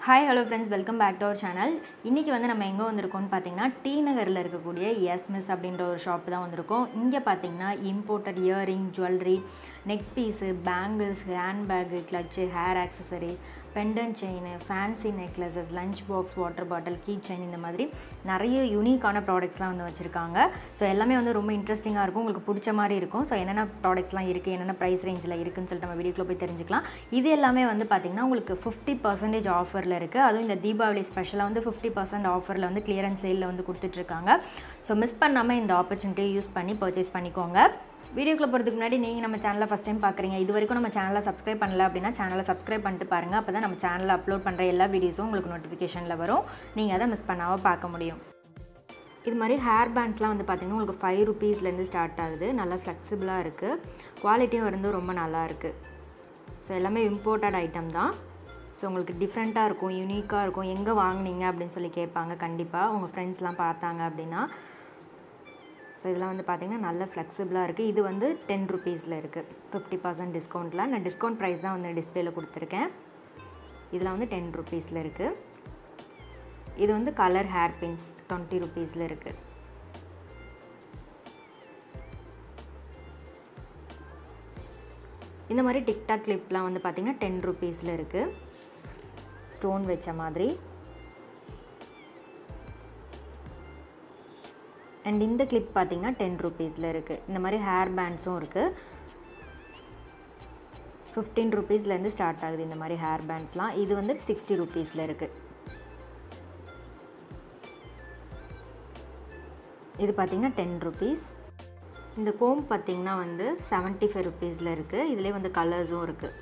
hi hello friends welcome back to our channel இன்றைக்கி வந்து நம்ம எங்கே வந்திருக்கோம்னு பார்த்தீங்கன்னா டி நகரில் இருக்கக்கூடிய எஸ்மிஸ் அப்படின்ற ஒரு ஷாப்பு தான் வந்திருக்கோம் இங்கே பார்த்தீங்கன்னா imported earring jewellery neck piece bangles handbag clutch hair accessories pendant chain fancy necklaces lunch box water bottle key chain இந்த மாதிரி நிறைய யூனிக்கான ப்ராடக்ட்ஸ்லாம் வந்து வச்சுருக்காங்க ஸோ எல்லாமே வந்து ரொம்ப இன்ட்ரெஸ்டிங்காக இருக்கும் உங்களுக்கு பிடிச்ச மாதிரி இருக்கும் ஸோ என்னென்ன ப்ராடக்ட்ஸ்லாம் இருக்குது என்னென்ன ப்ரைஸ் ரேஞ்சில் இருக்குன்னு சொல்லிட்டு நம்ம வீடியோக்குள்ள போய் தெரிஞ்சுக்கலாம் இது எல்லாமே வந்து பார்த்திங்கன்னா உங்களுக்கு ஃபிஃப்டி பர்சன்டேஜ் ஆஃபரில் இருக்குது அதுவும் இந்த தீபாவளி ஸ்பெஷலாக வந்து ஃபிஃப்டி பர்சன்ட் ஆஃபரில் வந்து கிளியரன்ஸ் சேலில் வந்து கொடுத்துட்ருக்காங்க ஸோ மிஸ் பண்ணாமல் இந்த ஆப்பர்ச்சுனிட்டியை யூஸ் பண்ணி பர்ச்சேஸ் பண்ணிக்கோங்க வீடியோக்குள்ள போகிறதுக்கு முன்னாடி நீங்கள் நம்ம சேனலை ஃபஸ்ட் டைம் பார்க்குறீங்க இது வரைக்கும் நம்ம சேனலை சப்ஸ்கிரைப் பண்ணல அப்படின்னா சேனலை சப்ஸ்கிரைப் பண்ணிட்டு பாருங்கள் அப்போ தான் நம்ம சேனலில் அப்லோட் பண்ணுற எல்லா வீடியோஸும் உங்களுக்கு நோட்டிஃபிகேஷனில் வரும் நீங்கள் அதை மிஸ் பண்ணாமல் பார்க்க முடியும் இது மாதிரி ஹேர் பேண்ட்ஸ்லாம் வந்து பார்த்திங்கன்னா உங்களுக்கு ஃபைவ் ருபீஸ்லேருந்து ஸ்டார்ட் ஆகுது நல்லா ஃப்ளெக்சிபிளாக இருக்குது குவாலிட்டியும் வந்து ரொம்ப நல்லா இருக்குது ஸோ எல்லாமே இம்போர்ட்டட் ஐட்டம் தான் ஸோ உங்களுக்கு டிஃப்ரெண்ட்டாக இருக்கும் யூனிக்காக இருக்கும் எங்கே வாங்குனீங்க அப்படின்னு சொல்லி கேட்பாங்க கண்டிப்பாக உங்கள் ஃப்ரெண்ட்ஸ்லாம் பார்த்தாங்க அப்படின்னா ஸோ இதெல்லாம் வந்து பார்த்திங்கன்னா நல்ல ஃப்ளெக்சிபிளாக இருக்குது இது வந்து டென் ருபீஸில் இருக்குது ஃபிஃப்டி பர்சன்ட் டிஸ்கவுண்ட்டில் நான் டிஸ்கவுண்ட் ப்ரைஸ் தான் வந்து டிஸ்பிளேல கொடுத்துருக்கேன் இதில் வந்து டென் ருபீஸில் இருக்குது இது வந்து கலர் ஹேர் பின்ஸ் டுவெண்ட்டி ருபீஸில் இருக்குது இந்த மாதிரி டிக்டாக் கிளிப்லாம் வந்து பார்த்திங்கன்னா டென் ருபீஸில் இருக்குது ஸ்டோன் வச்ச மாதிரி அண்ட் இந்த கிளிப் பார்த்திங்கன்னா டென் ருபீஸில் இருக்குது இந்த மாதிரி ஹேர் பேண்ட்ஸும் இருக்குது ஃபிஃப்டீன் ருபீஸ்லேருந்து ஸ்டார்ட் ஆகுது இந்த மாதிரி ஹேர் பேண்ட்ஸ்லாம் இது வந்து சிக்ஸ்டி ருபீஸில் இருக்குது இது பார்த்திங்கன்னா டென் ருபீஸ் இந்த கோம் பார்த்திங்கன்னா வந்து செவன்ட்டி ஃபைவ் ருபீஸில் இருக்குது இதிலே வந்து கலர்ஸும் இருக்குது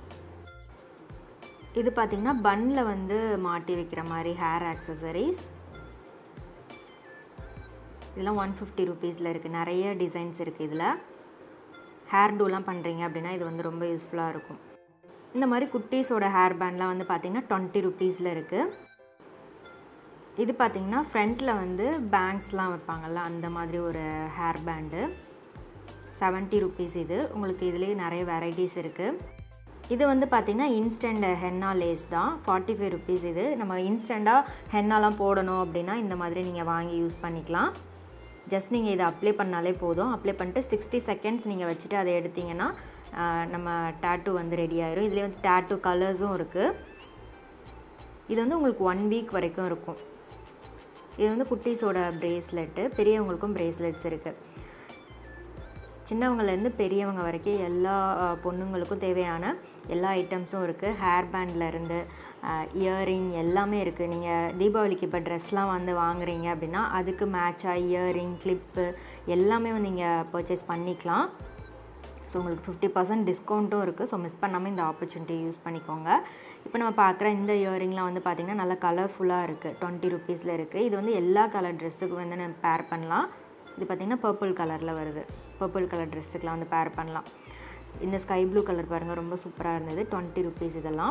இது பார்த்திங்கன்னா பன்னில் வந்து மாட்டி வைக்கிற மாதிரி ஹேர் ஆக்சசரிஸ் இதெல்லாம் ஒன் ஃபிஃப்டி ருபீஸில் இருக்குது நிறைய டிசைன்ஸ் இருக்குது இதில் ஹேர் டூலாம் பண்ணுறீங்க அப்படின்னா இது வந்து ரொம்ப யூஸ்ஃபுல்லாக இருக்கும் இந்த மாதிரி குட்டீஸோட ஹேர் பேண்ட்லாம் வந்து பார்த்திங்கன்னா டுவெண்ட்டி ருபீஸில் இருக்குது இது பார்த்திங்கன்னா ஃப்ரண்ட்டில் வந்து பேங்க்ஸ்லாம் வைப்பாங்கள்ல அந்த மாதிரி ஒரு ஹேர் பேண்டு செவன்ட்டி ருபீஸ் இது உங்களுக்கு இதுலேயே நிறைய வெரைட்டிஸ் இருக்குது இது வந்து பார்த்திங்கன்னா இன்ஸ்டண்ட் ஹென்னா லேஸ் தான் ஃபார்ட்டி ஃபைவ் ருபீஸ் இது நம்ம இன்ஸ்டண்ட்டாக ஹென்னாலாம் போடணும் அப்படின்னா இந்த மாதிரி நீங்கள் வாங்கி யூஸ் பண்ணிக்கலாம் ஜஸ்ட் நீங்கள் இதை அப்ளை பண்ணாலே போதும் அப்ளை பண்ணிட்டு சிக்ஸ்டி செகண்ட்ஸ் நீங்கள் வச்சுட்டு அதை எடுத்திங்கன்னா நம்ம டேட்டூ வந்து ரெடி ஆயிரும் இதுலேயே வந்து டேட்டூ கலர்ஸும் இருக்குது இது வந்து உங்களுக்கு ஒன் வீக் வரைக்கும் இருக்கும் இது வந்து குட்டீஸோட ப்ரேஸ்லெட்டு பெரியவங்களுக்கும் ப்ரேஸ்லெட்ஸ் இருக்குது சின்னவங்கலேருந்து பெரியவங்க வரைக்கும் எல்லா பொண்ணுங்களுக்கும் தேவையான எல்லா ஐட்டம்ஸும் இருக்குது ஹேர் பேண்ட்லேருந்து இயரிங் எல்லாமே இருக்குது நீங்கள் தீபாவளிக்கு இப்போ ட்ரெஸ்லாம் வந்து வாங்குறீங்க அப்படின்னா அதுக்கு மேட்சாக இயரிங் கிளிப்பு எல்லாமே வந்து நீங்கள் பர்ச்சேஸ் பண்ணிக்கலாம் ஸோ உங்களுக்கு ஃபிஃப்டி பர்சன்ட் டிஸ்கவுண்ட்டும் இருக்குது ஸோ மிஸ் பண்ணாமல் இந்த ஆப்பர்ச்சுனிட்டி யூஸ் பண்ணிக்கோங்க இப்போ நம்ம பார்க்குற இந்த இயரிங்லாம் வந்து பார்த்திங்கன்னா நல்லா கலர்ஃபுல்லாக இருக்குது டுவெண்ட்டி ருபீஸில் இருக்குது இது வந்து எல்லா கலர் ட்ரெஸ்ஸுக்கு வந்து நம்ம பேர் பண்ணலாம் இது பார்த்திங்கன்னா பர்பிள் கலரில் வருது பர்பிள் கலர் ட்ரெஸ்ஸுக்கெலாம் வந்து பேர் பண்ணலாம் இந்த ஸ்கை ப்ளூ கலர் பாருங்கள் ரொம்ப சூப்பராக இருந்தது டுவெண்ட்டி ருபீஸ் இதெல்லாம்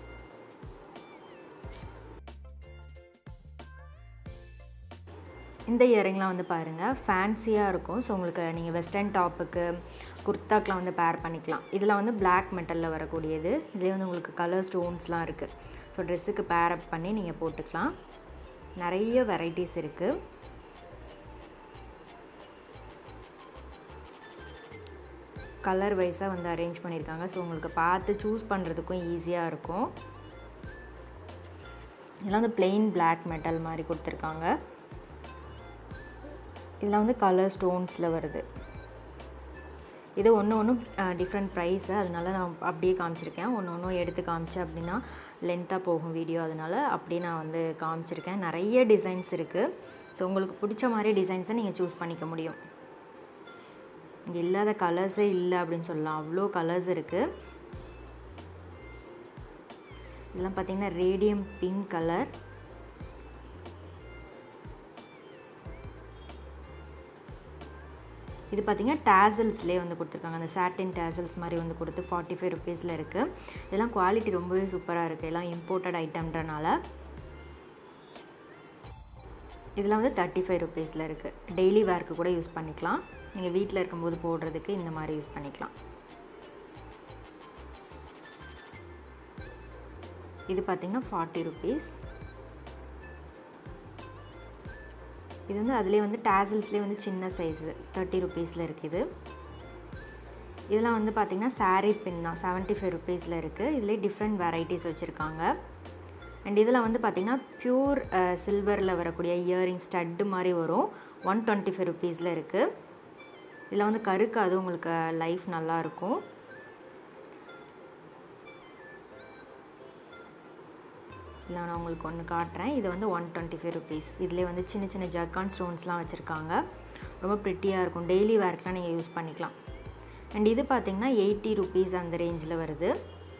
இந்த இயரிங்லாம் வந்து பாருங்கள் ஃபேன்சியாக இருக்கும் ஸோ உங்களுக்கு நீங்கள் வெஸ்டர்ன் டாப்புக்கு குர்த்தாக்கெலாம் வந்து பேர் பண்ணிக்கலாம் இதில் வந்து பிளாக் மெட்டலில் வரக்கூடியது இதுலேயே வந்து உங்களுக்கு கலர் ஸ்டோன்ஸ்லாம் இருக்குது ஸோ ட்ரெஸ்ஸுக்கு பேர் அப் பண்ணி நீங்கள் போட்டுக்கலாம் நிறைய வெரைட்டிஸ் இருக்குது கலர் வைஸாக வந்து அரேஞ்ச் பண்ணியிருக்காங்க ஸோ உங்களுக்கு பார்த்து சூஸ் பண்ணுறதுக்கும் ஈஸியாக இருக்கும் இதெல்லாம் வந்து பிளெயின் பிளாக் மெட்டல் மாதிரி கொடுத்துருக்காங்க இதில் வந்து கலர் ஸ்டோன்ஸில் வருது இது ஒன்று ஒன்றும் டிஃப்ரெண்ட் ப்ரைஸு அதனால நான் அப்படியே காமிச்சிருக்கேன் ஒன்று ஒன்றும் எடுத்து காமிச்சேன் அப்படின்னா லென்த்தாக போகும் வீடியோ அதனால் அப்படியே நான் வந்து காமிச்சிருக்கேன் நிறைய டிசைன்ஸ் இருக்குது ஸோ உங்களுக்கு பிடிச்ச மாதிரி டிசைன்ஸை நீங்கள் சூஸ் பண்ணிக்க முடியும் இங்கே இல்லாத கலர்ஸே இல்லை அப்படின்னு சொல்லலாம் அவ்வளோ கலர்ஸ் இருக்குது இதெல்லாம் பார்த்திங்கன்னா ரேடியம் பிங்க் கலர் இது பார்த்திங்கன்னா டேசல்ஸ்லேயே வந்து கொடுத்துருக்காங்க அந்த சாட்டின் டேசல்ஸ் மாதிரி வந்து கொடுத்து ஃபார்ட்டி ஃபைவ் ருபீஸில் இருக்குது இதெல்லாம் குவாலிட்டி ரொம்பவே சூப்பராக இருக்குது எல்லாம் இம்போர்ட்டட் ஐட்டம்ன்றனால இதெல்லாம் வந்து தேர்ட்டி ஃபைவ் ருபீஸில் இருக்குது டெய்லி வேர்க்கு கூட யூஸ் பண்ணிக்கலாம் நீங்கள் வீட்டில் இருக்கும்போது போடுறதுக்கு இந்த மாதிரி யூஸ் பண்ணிக்கலாம் இது பார்த்திங்கன்னா ஃபார்ட்டி ருபீஸ் இது வந்து அதுலேயே வந்து டேசல்ஸ்லேயே வந்து சின்ன சைஸு தேர்ட்டி ருபீஸில் இருக்குது இதெல்லாம் வந்து பார்த்திங்கன்னா சாரீ பின் தான் செவன்ட்டி ஃபைவ் ருபீஸில் இருக்குது இதுலேயே டிஃப்ரெண்ட் வெரைட்டிஸ் வச்சுருக்காங்க அண்ட் இதில் வந்து பார்த்திங்கன்னா ப்யூர் சில்வரில் வரக்கூடிய இயரிங் ஸ்டட்டு மாதிரி வரும் ஒன் டுவெண்ட்டி ஃபைவ் ருபீஸில் இருக்குது இதில் வந்து கருக்காது உங்களுக்கு லைஃப் நல்லாயிருக்கும் இல்லை நான் உங்களுக்கு ஒன்று காட்டுறேன் இது வந்து ஒன் டுவெண்ட்டி ஃபைவ் ருபீஸ் இதிலே வந்து சின்ன சின்ன ஜக்கான் ஸ்டோன்ஸ்லாம் வச்சுருக்காங்க ரொம்ப ப்ரிட்டியாக இருக்கும் டெய்லி வேர்க்கெலாம் நீங்கள் யூஸ் பண்ணிக்கலாம் அண்ட் இது பார்த்திங்கன்னா எயிட்டி ருபீஸ் அந்த ரேஞ்சில் வருது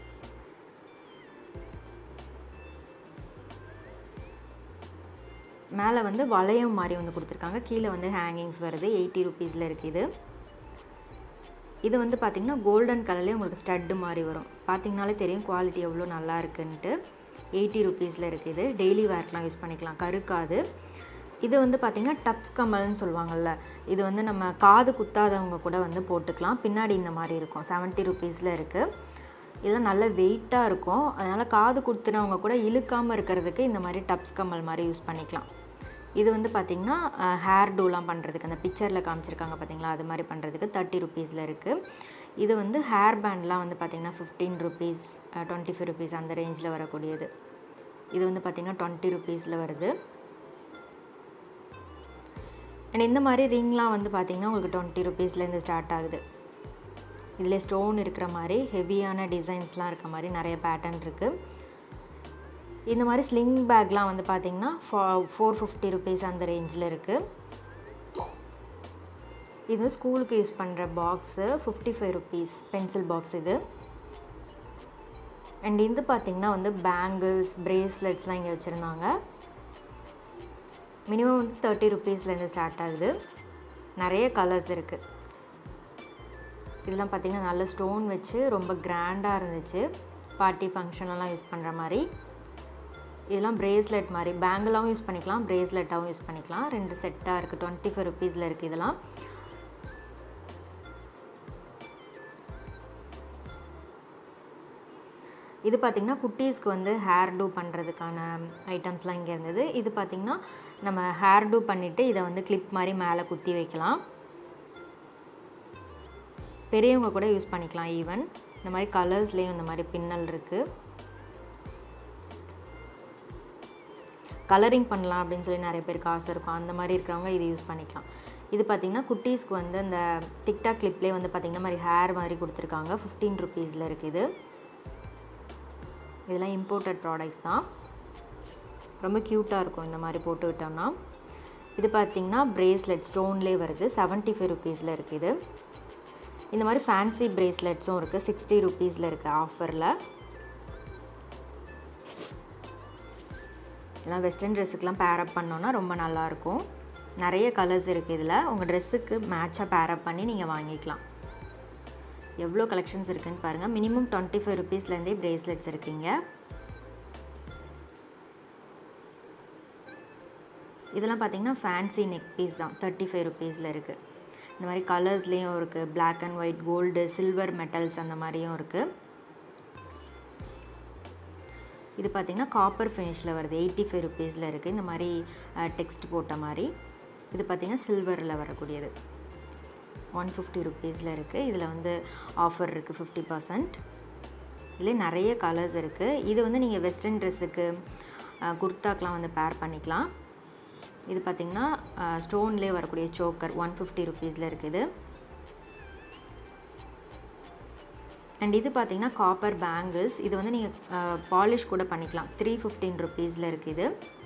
மேலே வந்து வளையம் மாதிரி வந்து கொடுத்துருக்காங்க கீழே வந்து ஹேங்கிங்ஸ் வருது எயிட்டி ருபீஸில் இருக்குது இது வந்து பார்த்திங்கன்னா கோல்டன் கலர்லேயே உங்களுக்கு ஸ்டட்டு மாதிரி வரும் பார்த்திங்கனாலே தெரியும் குவாலிட்டி எவ்வளோ நல்லா இருக்குன்ட்டு எயிட்டி ருபீஸில் இருக்குது டெய்லி வேர்க்கெலாம் யூஸ் பண்ணிக்கலாம் கருக்காது இது வந்து பார்த்திங்கன்னா டப்ஸ் கமல்னு சொல்லுவாங்கள்ல இது வந்து நம்ம காது குத்தாதவங்க கூட வந்து போட்டுக்கலாம் பின்னாடி இந்த மாதிரி இருக்கும் செவன்ட்டி ருபீஸில் இருக்குது இதெல்லாம் நல்ல வெயிட்டாக இருக்கும் அதனால் காது குத்துனவங்க கூட இழுக்காமல் இருக்கிறதுக்கு இந்த மாதிரி டப்ஸ் கம்மல் மாதிரி யூஸ் பண்ணிக்கலாம் இது வந்து பார்த்திங்கன்னா ஹேர் டூலாம் பண்ணுறதுக்கு அந்த பிக்சரில் காமிச்சிருக்காங்க பார்த்தீங்களா அது மாதிரி பண்ணுறதுக்கு தேர்ட்டி ருபீஸில் இருக்குது இது வந்து ஹேர் பேண்ட்லாம் வந்து பார்த்திங்கன்னா fifteen rupees twenty five rupees அந்த ரேஞ்சில் வரக்கூடியது இது வந்து பார்த்திங்கன்னா டுவெண்ட்டி ருபீஸில் வருது அண்ட் இந்த மாதிரி ரிங்லாம் வந்து பார்த்திங்கன்னா உங்களுக்கு டுவெண்ட்டி ருபீஸ்லேருந்து ஸ்டார்ட் ஆகுது இதில் ஸ்டோன் இருக்கிற மாதிரி ஹெவியான டிசைன்ஸ்லாம் இருக்க மாதிரி நிறைய பேட்டர்ன் இருக்குது இந்த மாதிரி ஸ்லிங் பேக்லாம் வந்து பார்த்திங்கன்னா ஃபோ ஃபோர் ஃபிஃப்டி ருபீஸ் அந்த ரேஞ்சில் இருக்குது இது ஸ்கூலுக்கு யூஸ் பண்ணுற box fifty five rupees pencil box இது அண்ட் இது பார்த்திங்கன்னா வந்து பேங்கிள்ஸ் பிரேஸ்லெட்ஸ்லாம் இங்கே வச்சுருந்தாங்க மினிமம் வந்து தேர்ட்டி ருபீஸ்லேருந்து ஸ்டார்ட் ஆகுது நிறைய கலர்ஸ் இருக்குது இதெல்லாம் பார்த்திங்கன்னா நல்ல ஸ்டோன் வச்சு ரொம்ப கிராண்டாக இருந்துச்சு பார்ட்டி ஃபங்க்ஷன்லாம் யூஸ் பண்ணுற மாதிரி இதெல்லாம் பிரேஸ்லெட் மாதிரி பேங்கிளாகவும் யூஸ் பண்ணிக்கலாம் பிரேஸ்லெட்டாகவும் யூஸ் பண்ணிக்கலாம் ரெண்டு செட்டாக இருக்குது டுவெண்ட்டி ஃபைவ் ருபீஸில் இருக்குது இதெல்லாம் இது பார்த்திங்கன்னா குட்டீஸ்க்கு வந்து ஹேர் டூ பண்ணுறதுக்கான ஐட்டம்ஸ்லாம் இங்கே இருந்தது இது பார்த்திங்கன்னா நம்ம ஹேர் டூ பண்ணிவிட்டு இதை வந்து கிளிப் மாதிரி மேலே குத்தி வைக்கலாம் பெரியவங்க கூட யூஸ் பண்ணிக்கலாம் ஈவன் இந்த மாதிரி கலர்ஸ்லேயும் இந்த மாதிரி பின்னல் இருக்குது கலரிங் பண்ணலாம் அப்படின்னு சொல்லி நிறைய பேருக்கு ஆசை இருக்கும் அந்த மாதிரி இருக்கிறவங்க இது யூஸ் பண்ணிக்கலாம் இது பார்த்திங்கன்னா குட்டீஸ்க்கு வந்து இந்த டிக்டாக் கிளிப்லேயே வந்து பார்த்திங்கன்னா மாதிரி ஹேர் மாதிரி கொடுத்துருக்காங்க ஃபிஃப்டீன் ருபீஸில் இருக்குது இதெல்லாம் இம்போர்ட்டட் ப்ராடக்ட்ஸ் தான் ரொம்ப க்யூட்டாக இருக்கும் இந்த மாதிரி போட்டு விட்டோம்னா இது பார்த்திங்கன்னா பிரேஸ்லெட் ஸ்டோன்லேயே வருது செவன்ட்டி ஃபைவ் ருபீஸில் இருக்குது இந்த மாதிரி ஃபேன்சி பிரேஸ்லெட்ஸும் இருக்குது சிக்ஸ்டி ருபீஸில் இருக்குது ஆஃபரில் எல்லாம் வெஸ்டர்ன் ட்ரெஸ்ஸுக்கெலாம் பேரப் பண்ணோன்னா ரொம்ப நல்லாயிருக்கும் நிறைய கலர்ஸ் இருக்குது இதில் உங்கள் ட்ரெஸ்ஸுக்கு மேட்சாக பேரப் பண்ணி நீங்கள் வாங்கிக்கலாம் எவ்வளோ கலெக்ஷன்ஸ் இருக்குதுன்னு பாருங்கள் மினிமம் டுவெண்ட்டி ஃபைவ் ருபீஸ்லேருந்தே ப்ரேஸ்லெட்ஸ் இருக்குங்க இதெல்லாம் பார்த்தீங்கன்னா ஃபேன்சி நெக் பீஸ் தான் தேர்ட்டி ஃபைவ் ருபீஸில் இருக்குது இந்த மாதிரி கலர்ஸ்லேயும் இருக்குது black and white gold silver metals அந்த மாதிரியும் இருக்குது இது பார்த்திங்கன்னா காப்பர் ஃபினிஷில் வருது எயிட்டி ஃபைவ் ருபீஸில் இருக்குது இந்த மாதிரி டெக்ஸ்ட் போட்ட மாதிரி இது பார்த்திங்கன்னா சில்வரில் வரக்கூடியது ஒன் ஃபிஃப்டி ருபீஸில் இருக்குது இதில் வந்து ஆஃபர் இருக்குது ஃபிஃப்டி பர்சன்ட் இதில் நிறைய கலர்ஸ் இருக்குது இது வந்து நீங்கள் வெஸ்டர்ன் ட்ரெஸ்ஸுக்கு குர்தாக்கெலாம் வந்து பேர் பண்ணிக்கலாம் இது பார்த்திங்கன்னா ஸ்டோன்லேயே வரக்கூடிய சோக்கர் ஒன் ஃபிஃப்டி ருபீஸில் இருக்குது அண்ட் இது பார்த்திங்கன்னா காப்பர் பேங்கிள்ஸ் இது வந்து நீங்கள் பாலிஷ் கூட பண்ணிக்கலாம் த்ரீ ஃபிஃப்டீன் ருபீஸில் இருக்குது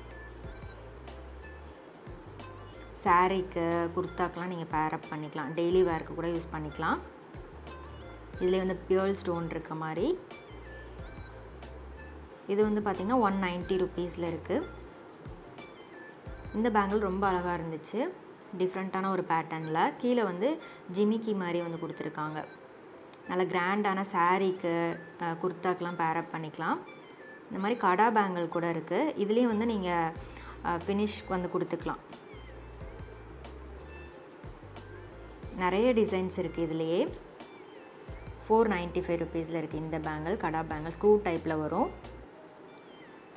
சாரீக்கு குர்தாக்கெலாம் நீங்கள் பேரப் பண்ணிக்கலாம் டெய்லி வேர்க்கு கூட யூஸ் பண்ணிக்கலாம் இதில் வந்து பியர்ல் ஸ்டோன் இருக்க மாதிரி இது வந்து பார்த்திங்கன்னா ஒன் நைன்ட்டி ருபீஸில் இருக்குது இந்த பேங்கிள் ரொம்ப அழகாக இருந்துச்சு டிஃப்ரெண்ட்டான ஒரு பேட்டர்னில் கீழே வந்து ஜிமிக்கி மாதிரி வந்து கொடுத்துருக்காங்க நல்ல கிராண்டான சாரீக்கு குர்தாக்கெலாம் பேரப் பண்ணிக்கலாம் இந்த மாதிரி கடா பேங்கிள் கூட இருக்குது இதுலேயும் வந்து நீங்கள் ஃபினிஷ் வந்து கொடுத்துக்கலாம் நிறைய டிசைன்ஸ் இருக்குது இதுலேயே ஃபோர் நைன்ட்டி ஃபைவ் ருபீஸில் இருக்குது இந்த பேங்கிள் கடா பேங்கிள் ஸ்க்ரூ டைப்பில் வரும்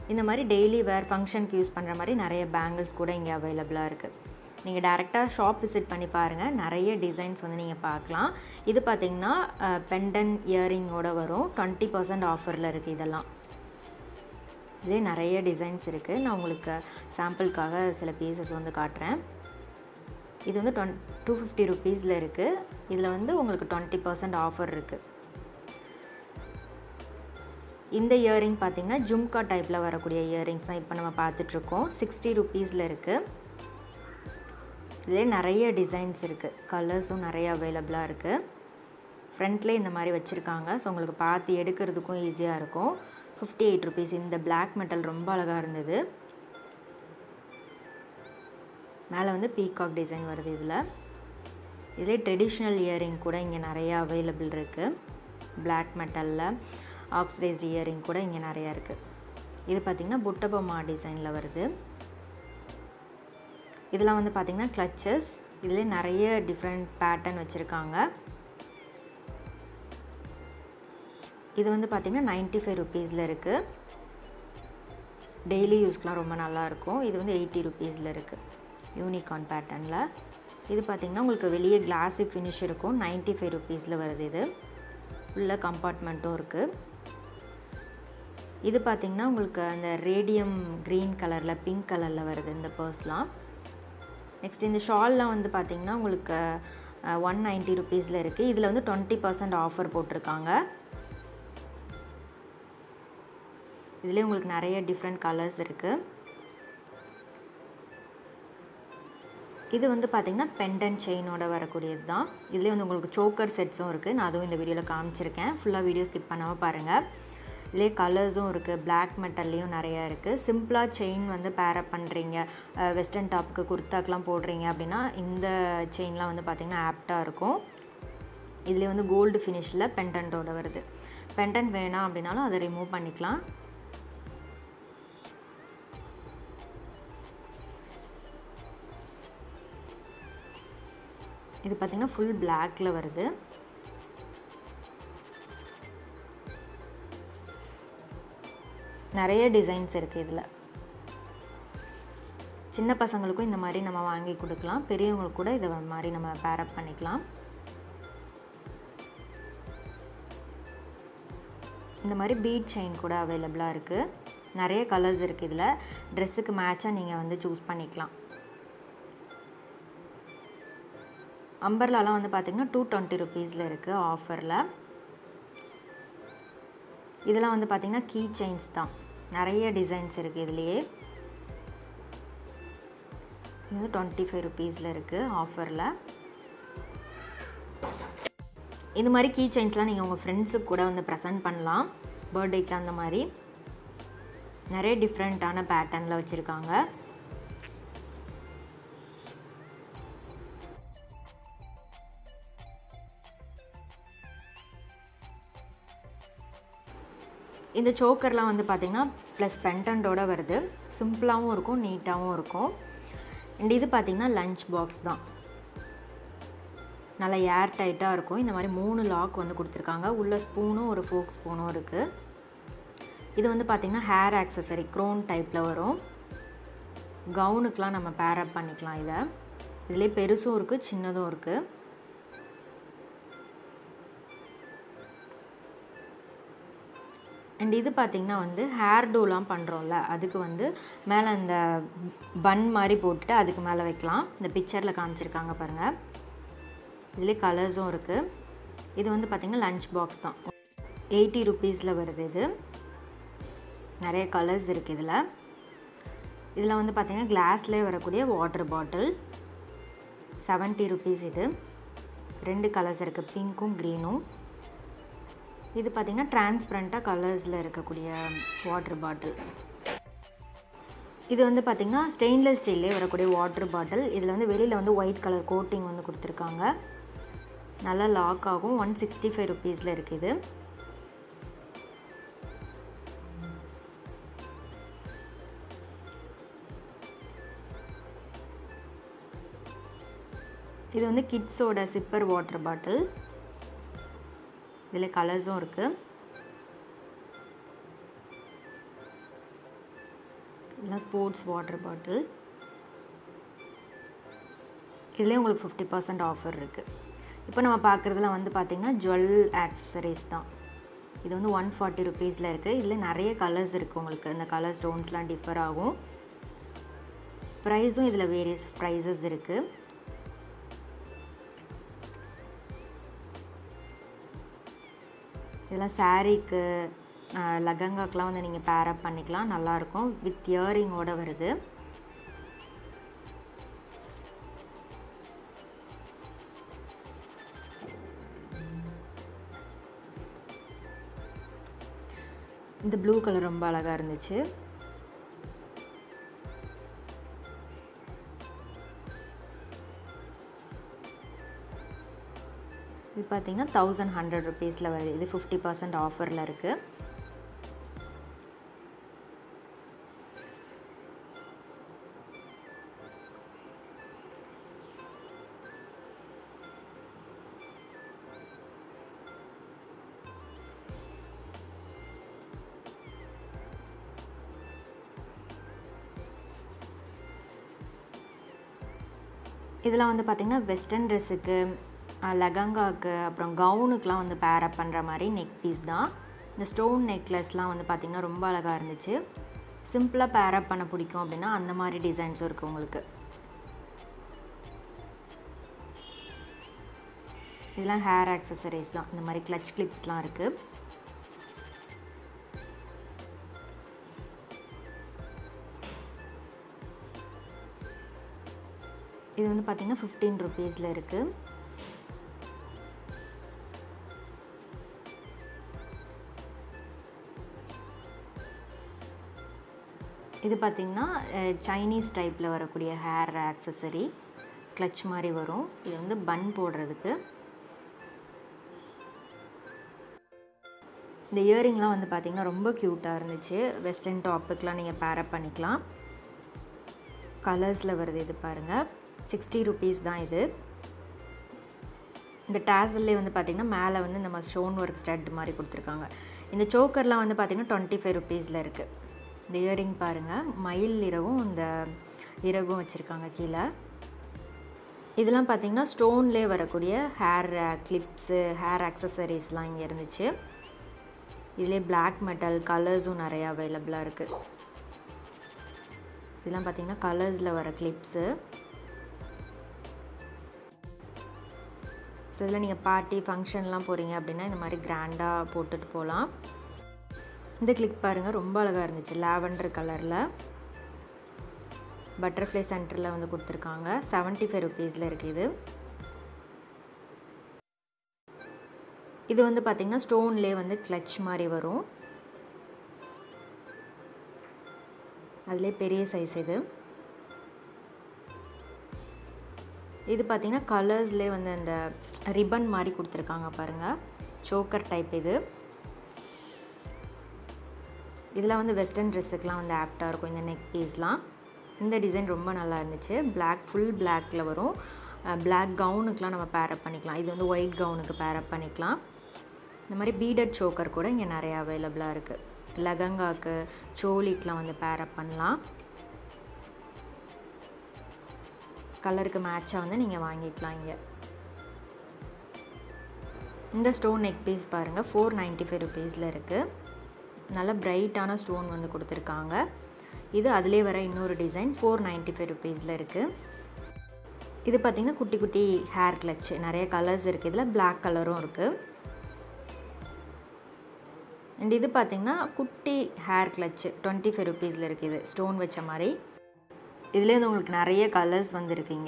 இந்த மாதிரி டெய்லி வேர் ஃபங்க்ஷனுக்கு யூஸ் பண்ணுற மாதிரி நிறைய பேங்கிள்ஸ் கூட இங்கே அவைலபிளாக இருக்குது நீங்கள் டேரெக்டாக ஷாப் விசிட் பண்ணி பாருங்கள் நிறைய டிசைன்ஸ் வந்து நீங்கள் பார்க்கலாம் இது பார்த்திங்கன்னா பெண்டன் இயரிங்கோட வரும் டுவெண்ட்டி பர்சன்ட் ஆஃபரில் இருக்குது இதெல்லாம் இதே நிறைய டிசைன்ஸ் இருக்குது நான் உங்களுக்கு சாம்பிளுக்காக சில பீசஸ் வந்து காட்டுறேன் இது வந்து டுவென் டூ ஃபிஃப்டி ருபீஸில் இருக்குது இதில் வந்து உங்களுக்கு டுவெண்ட்டி பர்சன்ட் ஆஃபர் இருக்குது இந்த இயரிங் பார்த்திங்கன்னா ஜும்கா டைப்பில் வரக்கூடிய இயரிங்ஸ் தான் இப்போ நம்ம பார்த்துட்ருக்கோம் சிக்ஸ்டி ருபீஸில் இருக்குது இதிலே நிறைய டிசைன்ஸ் இருக்குது கலர்ஸும் நிறைய அவைலபிளாக இருக்குது ஃப்ரண்ட்லேயே இந்த மாதிரி வச்சுருக்காங்க ஸோ உங்களுக்கு பார்த்து எடுக்கிறதுக்கும் ஈஸியாக இருக்கும் ஃபிஃப்டி எயிட் ருபீஸ் இந்த பிளாக் மெட்டல் ரொம்ப அழகாக இருந்தது மேலே வந்து பீகாக் டிசைன் வருது இதில் இதிலே ட்ரெடிஷ்னல் இயரிங் கூட இங்கே நிறையா அவைலபிள் இருக்குது பிளாக் மெட்டலில் ஆக்சிடைஸ்ட் இயரிங் கூட இங்கே நிறையா இருக்குது இது பார்த்திங்கன்னா புட்டபொம்மா டிசைனில் வருது இதெல்லாம் வந்து பார்த்திங்கன்னா கிளச்சஸ் இதில் நிறைய டிஃப்ரெண்ட் பேட்டர்ன் வச்சுருக்காங்க இது வந்து பார்த்திங்கன்னா நைன்ட்டி ஃபைவ் ருபீஸில் இருக்குது டெய்லி யூஸ்க்கெலாம் ரொம்ப நல்லாயிருக்கும் இது வந்து எயிட்டி ருபீஸில் இருக்குது யூனிகார்ன் பேட்டர்னில் இது பார்த்திங்கன்னா உங்களுக்கு வெளியே கிளாஸி ஃபினிஷ் இருக்கும் நைன்ட்டி ஃபைவ் ருபீஸில் வருது இது உள்ள கம்பார்ட்மெண்ட்டும் இருக்குது இது பார்த்திங்கன்னா உங்களுக்கு அந்த ரேடியம் க்ரீன் கலரில் பிங்க் கலரில் வருது இந்த பர்ஸ்லாம் நெக்ஸ்ட் இந்த ஷால்லாம் வந்து பார்த்திங்கன்னா உங்களுக்கு ஒன் நைன்ட்டி ருபீஸில் இருக்குது இதில் வந்து டுவெண்ட்டி பர்சன்ட் ஆஃபர் போட்டிருக்காங்க இதிலே உங்களுக்கு நிறைய டிஃப்ரெண்ட் கலர்ஸ் இருக்குது இது வந்து பார்த்திங்கன்னா பெண்டன் செயினோட வரக்கூடியது தான் இதுலேயே வந்து உங்களுக்கு சோக்கர் செட்ஸும் இருக்குது நான் அதுவும் இந்த வீடியோவில் காமிச்சிருக்கேன் ஃபுல்லாக வீடியோ ஸ்கிப் பண்ணாமல் பாருங்கள் இதுலேயே கலர்ஸும் இருக்குது பிளாக் மெட்டல்லையும் நிறையா இருக்குது சிம்பிளாக செயின் வந்து பேரப் பண்ணுறீங்க வெஸ்டர்ன் டாப்புக்கு குர்த்தாக்கெலாம் போடுறீங்க அப்படின்னா இந்த செயின்லாம் வந்து பார்த்திங்கன்னா ஆப்டாக இருக்கும் இதுலேயே வந்து கோல்டு ஃபினிஷில் பெண்டன்ட்டோட வருது பெண்டன்ட் வேணாம் அப்படின்னாலும் அதை ரிமூவ் பண்ணிக்கலாம் இது பார்த்திங்கன்னா ஃபுல் பிளாக்ல வருது நிறைய டிசைன்ஸ் இருக்குது இதில் சின்ன பசங்களுக்கும் இந்த மாதிரி நம்ம வாங்கி கொடுக்கலாம் பெரியவங்களுக்கு கூட இதை மாதிரி நம்ம பேரப் பண்ணிக்கலாம் இந்த மாதிரி பீட் செயின் கூட அவைலபிளாக இருக்குது நிறைய கலர்ஸ் இருக்குது இதில் ட்ரெஸ்ஸுக்கு மேட்சாக நீங்கள் வந்து சூஸ் பண்ணிக்கலாம் அம்பர்லாலாம் வந்து பார்த்திங்கன்னா டூ டுவெண்ட்டி ருபீஸில் இருக்குது ஆஃபரில் இதெல்லாம் வந்து பார்த்திங்கன்னா கீ செயின்ஸ் தான் நிறைய டிசைன்ஸ் இருக்குது இதுலேயே இது வந்து டுவெண்ட்டி ஃபைவ் ருபீஸில் இருக்குது ஆஃபரில் இந்த மாதிரி கீ செயின்ஸ்லாம் நீங்கள் உங்கள் ஃப்ரெண்ட்ஸுக்கு கூட வந்து ப்ரெசென்ட் பண்ணலாம் பர்த்டேக்கு அந்த மாதிரி நிறைய டிஃப்ரெண்ட்டான பேட்டர்னில் வச்சுருக்காங்க இந்த சோக்கர்லாம் வந்து பார்த்திங்கன்னா ப்ளஸ் பெண்டன்ட்டோட வருது சிம்பிளாகவும் இருக்கும் நீட்டாகவும் இருக்கும் அண்ட் இது பார்த்திங்கன்னா லஞ்ச் பாக்ஸ் தான் நல்லா ஏர் டைட்டாக இருக்கும் இந்த மாதிரி மூணு லாக் வந்து கொடுத்துருக்காங்க உள்ள ஸ்பூனும் ஒரு ஃபோக் ஸ்பூனும் இருக்குது இது வந்து பார்த்திங்கன்னா ஹேர் ஆக்சசரி க்ரோன் டைப்பில் வரும் கவுனுக்கெலாம் நம்ம பேரப் பண்ணிக்கலாம் இதை இதிலே பெருசும் இருக்குது சின்னதும் இருக்குது அண்ட் இது பார்த்திங்கன்னா வந்து ஹேர் டூலாம் பண்ணுறோம்ல அதுக்கு வந்து மேலே அந்த பன் மாதிரி போட்டுட்டு அதுக்கு மேலே வைக்கலாம் இந்த பிக்சரில் காமிச்சிருக்காங்க பாருங்கள் இதுலேயே கலர்ஸும் இருக்குது இது வந்து பார்த்திங்கன்னா லஞ்ச் பாக்ஸ் தான் எயிட்டி ருபீஸில் வருது இது நிறைய கலர்ஸ் இருக்குது இதில் இதில் வந்து பார்த்திங்கன்னா கிளாஸ்லேயே வரக்கூடிய வாட்டர் பாட்டில் செவன்ட்டி ருபீஸ் இது ரெண்டு கலர்ஸ் இருக்குது பிங்க்கும் க்ரீனும் இது பார்த்திங்கன்னா டிரான்ஸ்பரண்ட்டாக கலர்ஸில் இருக்கக்கூடிய வாட்டர் பாட்டில் இது வந்து பார்த்திங்கன்னா ஸ்டெயின்லெஸ் ஸ்டீல்லே வரக்கூடிய வாட்டர் பாட்டில் இதில் வந்து வெளியில் வந்து ஒயிட் கலர் கோட்டிங் வந்து கொடுத்துருக்காங்க நல்லா லாக் ஆகும் ஒன் சிக்ஸ்டி ஃபைவ் ருபீஸில் இருக்குது இது வந்து கிட்ஸோட சிப்பர் வாட்டர் பாட்டில் இதில் கலர்ஸும் இருக்குது இதெல்லாம் ஸ்போர்ட்ஸ் வாட்டர் பாட்டில் இதுலேயே உங்களுக்கு ஃபிஃப்டி பர்சன்ட் ஆஃபர் இருக்குது இப்போ நம்ம பார்க்குறதுலாம் வந்து பார்த்திங்கன்னா ஜுவல் ஆக்சசரிஸ் தான் இது வந்து ஒன் ஃபார்ட்டி ருபீஸில் இருக்குது இதில் நிறைய கலர்ஸ் இருக்குது உங்களுக்கு இந்த கலர் ஸ்டோன்ஸ்லாம் டிஃபர் ஆகும் ப்ரைஸும் இதில் வேரியஸ் ப்ரைஸஸ் இருக்குது இதெல்லாம் சாரீக்கு லகங்காக்கெலாம் வந்து நீங்கள் பேரப் பண்ணிக்கலாம் நல்லாயிருக்கும் வித் இயரிங்கோட வருது இந்த ப்ளூ கலர் ரொம்ப அழகாக இருந்துச்சு இது பார்த்தீங்கன்னா தௌசண்ட் ஹண்ட்ரட் ருபீஸில் வருது இது ஃபிஃப்டி பர்சன்ட் ஆஃபரில் இருக்குது இதெல்லாம் வந்து பார்த்திங்கன்னா வெஸ்டர்ன் ட்ரெஸ்ஸுக்கு லெகங்காவுக்கு அப்புறம் கவுனுக்கெலாம் வந்து பேரப் பண்ணுற மாதிரி நெக் பீஸ் தான் இந்த ஸ்டோன் நெக்லஸ்லாம் வந்து பார்த்திங்கன்னா ரொம்ப அழகாக இருந்துச்சு சிம்பிளாக பேரப் பண்ண பிடிக்கும் அப்படின்னா அந்த மாதிரி டிசைன்ஸும் இருக்குது உங்களுக்கு இதெல்லாம் ஹேர் ஆக்சசரிஸ் தான் இந்த மாதிரி கிளச் கிளிப்ஸ்லாம் இருக்குது இது வந்து பார்த்திங்கன்னா ஃபிஃப்டீன் ருபீஸில் இருக்குது இது பார்த்திங்கன்னா சைனீஸ் டைப்பில் வரக்கூடிய ஹேர் ஆக்சசரி கிளச் மாதிரி வரும் இது வந்து பன் போடுறதுக்கு இந்த இயரிங்லாம் வந்து பார்த்திங்கன்னா ரொம்ப க்யூட்டாக இருந்துச்சு வெஸ்டர்ன் டாப்புக்கெலாம் நீங்கள் பேரப் பண்ணிக்கலாம் கலர்ஸில் வருது இது பாருங்கள் சிக்ஸ்டி ருபீஸ் தான் இது இந்த டேசல்லே வந்து பார்த்திங்கன்னா மேலே வந்து இந்த மாதிரி ஸ்டோன் ஒர்க் ஸ்டட் மாதிரி கொடுத்துருக்காங்க இந்த சோக்கர்லாம் வந்து பார்த்திங்கன்னா டுவெண்ட்டி ஃபைவ் ருபீஸில் இருக்குது இந்த இயரிங் பாருங்கள் மயில் இரவும் இந்த இறகும் வச்சுருக்காங்க கீழே இதெல்லாம் பார்த்திங்கன்னா ஸ்டோன்லேயே வரக்கூடிய ஹேர் கிளிப்ஸு ஹேர் ஆக்சசரிஸ்லாம் இங்கே இருந்துச்சு இதிலே பிளாக் மெட்டல் கலர்ஸும் நிறையா அவைலபிளாக இருக்குது இதெல்லாம் பார்த்திங்கன்னா கலர்ஸில் வர கிளிப்ஸு ஸோ இதில் நீங்கள் பார்ட்டி ஃபங்க்ஷன்லாம் போகிறீங்க அப்படின்னா இந்த மாதிரி கிராண்டாக போட்டுட்டு போகலாம் இந்த கிளிக் பாருங்கள் ரொம்ப அழகாக இருந்துச்சு லாவெண்டர் கலரில் பட்டர்ஃப்ளை சென்டரில் வந்து கொடுத்துருக்காங்க செவன்ட்டி ஃபைவ் ருபீஸில் இருக்குது இது இது வந்து பார்த்திங்கன்னா ஸ்டோன்லேயே வந்து கிளச் மாதிரி வரும் அதிலே பெரிய சைஸ் இது இது பார்த்திங்கன்னா கலர்ஸ்லேயே வந்து அந்த ரிப்பன் மாதிரி கொடுத்துருக்காங்க பாருங்கள் சோக்கர் டைப் இது இதில் வந்து வெஸ்டர்ன் ட்ரெஸ்ஸுக்கெலாம் வந்து ஆப்டாக இருக்கும் இந்த நெக் பீஸ்லாம் இந்த டிசைன் ரொம்ப நல்லா இருந்துச்சு பிளாக் ஃபுல் பிளாக்கில் வரும் பிளாக் கவுனுக்கெலாம் நம்ம பேரப் பண்ணிக்கலாம் இது வந்து ஒயிட் கவுனுக்கு பேரப் பண்ணிக்கலாம் இந்த மாதிரி பீடட் சோக்கர் கூட இங்கே நிறையா அவைலபிளாக இருக்குது லெகங்காக்கு சோலிக்கெலாம் வந்து பேரப் பண்ணலாம் கலருக்கு மேட்சாக வந்து நீங்கள் வாங்கிக்கலாம் இங்கே இந்த ஸ்டோன் நெக் பீஸ் பாருங்கள் ஃபோர் நைன்ட்டி ஃபைவ் ருபீஸில் இருக்குது நல்ல பிரைட்டான ஸ்டோன் வந்து கொடுத்துருக்காங்க இது அதிலே வர இன்னொரு டிசைன் ஃபோர் நைன்ட்டி ஃபைவ் ருபீஸில் இருக்குது இது பார்த்திங்கன்னா குட்டி குட்டி ஹேர் கிளச் நிறைய கலர்ஸ் இருக்குது இதில் பிளாக் கலரும் இருக்குது அண்ட் இது பார்த்திங்கன்னா குட்டி ஹேர் கிளச்சு டுவெண்ட்டி ஃபைவ் ருபீஸில் இருக்குது இது ஸ்டோன் வச்ச மாதிரி இதுலேயே வந்து உங்களுக்கு நிறைய கலர்ஸ் வந்துருக்குங்க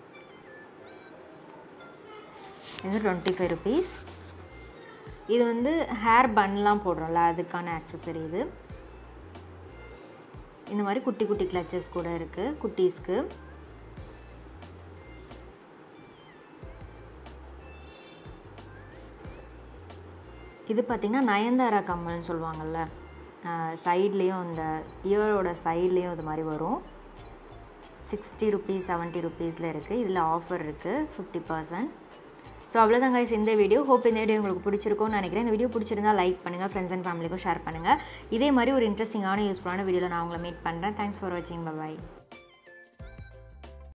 இது டுவெண்ட்டி ஃபைவ் ருபீஸ் இது வந்து ஹேர் பன்லாம் போடுறோம்ல அதுக்கான ஆக்சசரி இது இந்த மாதிரி குட்டி குட்டி கிளச்சஸ் கூட இருக்குது குட்டீஸ்க்கு இது பார்த்திங்கன்னா நயன்தாரா கம்மல்னு சொல்லுவாங்கள்ல சைட்லேயும் இந்த இயரோட சைட்லேயும் இது மாதிரி வரும் சிக்ஸ்டி ருபீஸ் செவன்ட்டி ருபீஸில் இருக்குது இதில் ஆஃபர் இருக்குது ஃபிஃப்டி பர்சன்ட் ஸோ அவ்வளோதான் guys இந்த வீடியோ ஹோப் இந்த வீடியோ உங்களுக்கு பிடிச்சிருக்கும்னு நினைக்கிறேன் இந்த வீடியோ பிடிச்சிருந்தா லைக் பண்ணுங்கள் ஃப்ரெண்ட்ஸ் அண்ட் ஃபேமிலிக்கும் ஷேர் பண்ணுங்கள் இதே மாதிரி ஒரு இன்ட்ரெஸ்டிங்கான யூஸ்ஃபுல்லான வீடியோவில் நான் உங்களை மீட் பண்ணுறேன் தேங்க்ஸ் ஃபார் வாட்சிங் பை